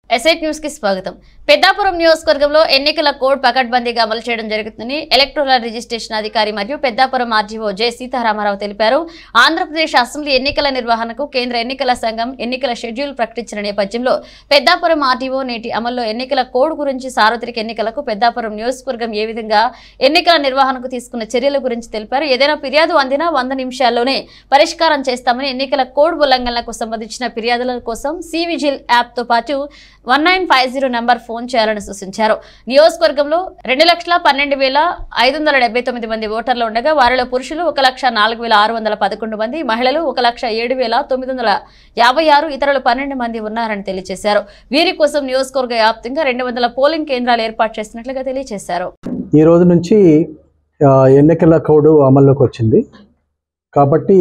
ఎస్ఐట్ news కి స్వాగతం పెద్దాపురం నియోజకవర్గంలో ఎన్నికల కోడ్ పకడ్బందీగా అమలు చేయడం జరుగుతుందని ఎలక్టోరల్ రిజిస్ట్రేషన్ అధికారి మరియు పెద్దాపురం ఆర్జీఓ జె సీతారామారావు తెలిపారు ఆంధ్రప్రదేశ్ అసెంబ్లీ ఎన్నికల నిర్వహణకు కేంద్ర ఎన్నికల సంఘం ఎన్నికల షెడ్యూల్ ప్రకటించిన నేపథ్యంలో పెద్దాపురం ఆర్డీఓ నేటి అమల్లో ఎన్నికల కోడ్ గురించి సార్వత్రిక ఎన్నికలకు పెద్దాపురం నియోజకవర్గం ఏ విధంగా ఎన్నికల నిర్వహణకు తీసుకున్న చర్యల గురించి తెలిపారు ఏదైనా ఫిర్యాదు అందినా వంద నిమిషాల్లోనే పరిష్కారం చేస్తామని ఎన్నికల కోడ్ ఉల్లంఘనలకు సంబంధించిన ఫిర్యాదుల కోసం సి విజిల్ యాప్ తో పాటు one nine five zero number phone చేయాలని సూచించారు నియోజకవర్గంలో రెండు లక్షల పన్నెండు వేల ఐదు వందల డెబ్బై తొమ్మిది మంది ఓటర్లు ఉండగా వారిలో పురుషులు ఒక లక్ష నాలుగు వేల ఆరు వందల పదకొండు మంది మహిళలు ఒక లక్ష ఏడు వేల తొమ్మిది వందల యాభై ఆరు ఇతరులు పన్నెండు మంది ఉన్నారని తెలియజేశారు వీరి కోసం నియోజకవర్గ వ్యాప్తంగా రెండు వందల పోలింగ్ కేంద్రాలు ఏర్పాటు చేసినట్లుగా తెలియజేశారు ఈ రోజు నుంచి ఆ, ఎన్నికల కోడ్ అమల్లోకి వచ్చింది కాబట్టి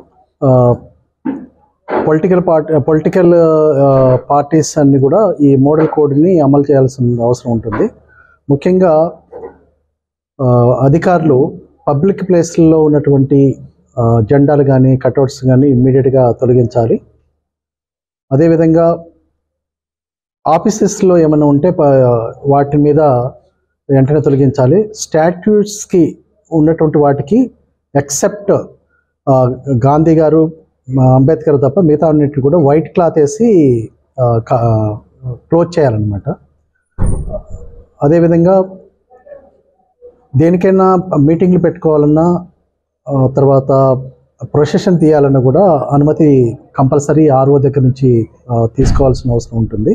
పొలిటికల్ పార్టీ పొలిటికల్ పార్టీస్ అన్ని కూడా ఈ మోడల్ కోడ్ని అమలు చేయాల్సిన అవసరం ఉంటుంది ముఖ్యంగా ఆ, అధికారులు పబ్లిక్ ప్లేస్లలో ఉన్నటువంటి ఆ, జెండాలు కానీ కట్అవుట్స్ కానీ ఇమ్మీడియట్గా తొలగించాలి అదేవిధంగా ఆఫీసెస్లో ఏమైనా ఉంటే ప- వాటి మీద వెంటనే తొలగించాలి స్టాట్యూట్స్కి ఉన్నటువంటి వాటికి ఎక్సెప్ట్ గాంధీ గారు మా అంబేద్కర్ తప్ప మిగతా అన్నిటిని కూడా వైట్ క్లాత్ వేసి క్లోజ్ చేయాలన్నమాట అదేవిధంగా దేనికైనా మీటింగ్లు పెట్టుకోవాలన్నా ఆ, తర్వాత ప్రొసెషన్ తీయాలన్నా కూడా అనుమతి కంపల్సరీ ఆర్ఓ దగ్గర నుంచి ఆ, తీసుకోవాల్సిన అవసరం ఉంటుంది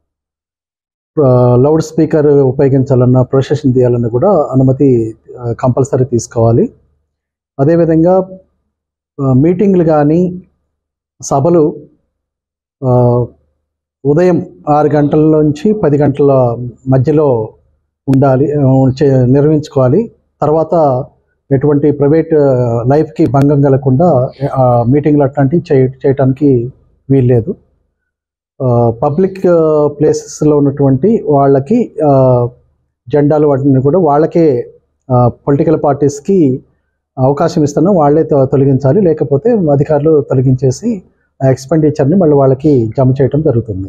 లౌడ్ స్పీకర్ ఉపయోగించాలన్నా ప్రొసెషన్ తీయాలన్నా కూడా అనుమతి కంపల్సరీ తీసుకోవాలి అదేవిధంగా ఆ, మీటింగ్లు కానీ సభలు ఆ, ఉదయం ఆరు గంటల నుంచి పది గంటల మధ్యలో ఉండాలి ఆ, చే- నిర్వహించుకోవాలి తర్వాత ఎటువంటి ప్రైవేట్ లైఫ్కి భంగం కలగకుండా ఆ, మీటింగ్లు అట్లాంటివి చేయ చేయటానికి వీల్లేదు పబ్లిక్ ప్లేసెస్లో ఉన్నటువంటి వాళ్ళకి ఆ, జెండాలు వాటిని కూడా వాళ్ళకే పొలిటికల్ పార్టీస్కి అవకాశం ఇస్తున్నాం వాళ్ళే తొ- తొలగించాలి లేకపోతే అధికారులు తొలగించేసి ఆ ఎక్స్పెండిచర్ని మళ్ళీ వాళ్ళకి జమ చేయడం జరుగుతుంది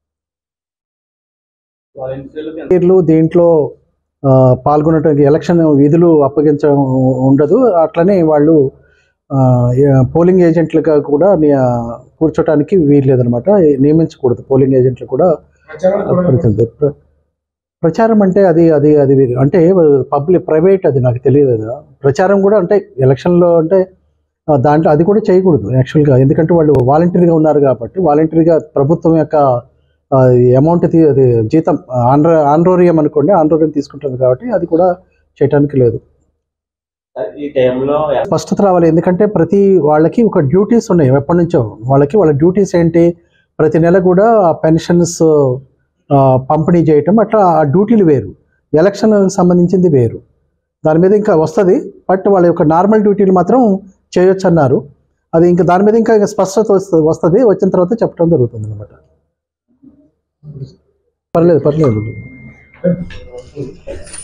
వీళ్ళు దీంట్లో ఆ, పాల్గొనడానికి ఎలక్షన్ విధులు అప్పగించడం ఉండదు అట్లనే వాళ్ళు ఆ, ఏ- పోలింగ్ ఏజెంట్లుగా కూడా ని- కూర్చోటానికి వీల్లేదనమాట నియమించకూడదు పోలింగ్ ఏజెంట్లు కూడా పరిస్థితి. ప్ర- ప్రచారం అంటే అది అది అది వేరు. అంటే పబ్లిక్ ప్రైవేట్ అది నాకు తెలియదు కదా ప్రచారం కూడా అంటే ఎలక్షన్లో అంటే ఆ, దాంట్లో అది కూడా చేయకూడదు యాక్చువల్గా ఎందుకంటే వాళ్ళు వాలంటీర్గా ఉన్నారు కాబట్టి వాలంటీర్గా ప్రభుత్వం యొక్క అమౌంట్ అది జీతం ఆన్ర ఆన్రోరియం అనుకోండి ఆన్రోరియం తీసుకుంటుంది కాబట్టి అది కూడా చేయటానికి లేదు ఈ టైంలో స్పష్టత రావాలి ఎందుకంటే ప్రతి వాళ్ళకి ఒక డ్యూటీస్ ఉన్నాయి ఎప్పటి నుంచో వాళ్ళకి వాళ్ళ డ్యూటీస్ ఏంటి ప్రతి నెల కూడా పెన్షన్స్ పంపిణీ చేయటం అట్లా ఆ డ్యూటీలు వేరు ఎలక్షన్ సంబంధించింది వేరు దాని మీద ఇంకా వస్తుంది బట్ వాళ్ళ యొక్క నార్మల్ డ్యూటీలు మాత్రం చేయొచ్చు అన్నారు అది ఇంకా దాని మీద ఇంకా స్పష్టత వస్తుంది వస్తుంది వచ్చిన తర్వాత చెప్పడం జరుగుతుంది అనమాట పర్లేదు పర్లేదు